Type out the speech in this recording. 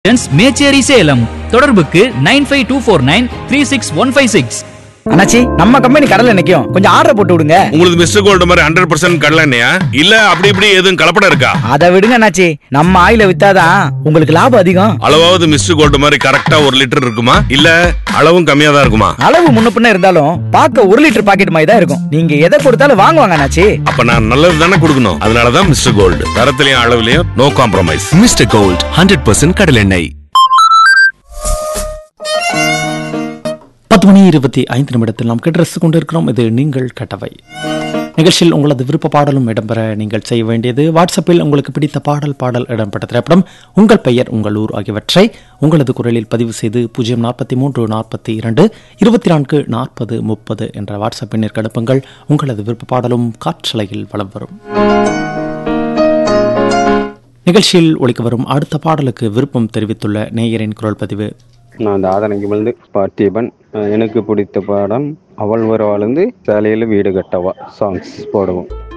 மேச்சேரி சேலம் தொடர்புக்கு nine five two four nine three six one five six அண்ணாச்சி நம்ம company கடல்ல நிக்கும் கொஞ்சம் ஆர்டர் போட்டு விடுங்க உங்களுக்கு மிஸ்டர் கோல்டு மாதிரி ஹண்ட்ரட் பர்சன்ட் கடல எண்ணெயா இல்ல அப்படி இப்படி எதுவும் கலப்படம் இருக்கா அதை விடுங்க அண்ணாச்சி நம்ம ஆயில வித்தாதான் உங்களுக்கு லாபம் அதிகம் அளவாவது மிஸ்டர் கோல்டு மாதிரி கரெக்டா ஒரு லிட்டர் இருக்குமா இல்ல அளவும் கம்மியா தான் இருக்குமா அளவு முன்ன பின்ன இருந்தாலும் பார்க்க ஒரு லிட்டர் பாக்கெட் மாதிரி தான் இருக்கும் நீங்க எதை கொடுத்தாலும் வாங்குவாங்க அண்ணாச்சி அப்ப நான் நல்லது தானே கொடுக்கணும் அதனாலதான் மிஸ்டர் கோல்டு தரத்திலையும் அளவுலயும் no compromise mister gold hundred percent கடலெண்ணெய் பத்து மணி இருபத்தி ஐந்து நிமிடத்தில் நாம் கேட்டு கொண்டிருக்கிறோம் இது நீங்கள் கட்டவை நிகழ்ச்சியில் உங்களது விருப்ப பாடலும் இடம்பெற நீங்கள் செய்ய வேண்டியது வாட்ஸ்அப்பில் உங்களுக்கு பிடித்த பாடல் பாடல் இடம்பெற்ற திரைப்படம் உங்கள் பெயர் உங்கள் ஊர் ஆகியவற்றை உங்களது குரலில் பதிவு செய்து பூஜ்ஜியம் நாற்பத்தி மூன்று நாற்பத்தி இரண்டு இருபத்தி நான்கு நாற்பது முப்பது என்ற வாட்ஸ்அப் எண்ணிற்கு அனுப்புங்கள் உங்களது விருப்ப பாடலும் காற்றலையில் வலம் வரும் நிகழ்ச்சியில் ஒழிக்க வரும் அடுத்த பாடலுக்கு விருப்பம் தெரிவித்துள்ள நேயரின் குரல் பதிவு நான் தாதனங்கிமிழ்ந்து பார்த்திபன் அஹ் எனக்கு பிடித்த பாடம் அவள் வருவாழ்ந்து சாலையில் வீடு கட்டவா சாங்ஸ் போடுவோம்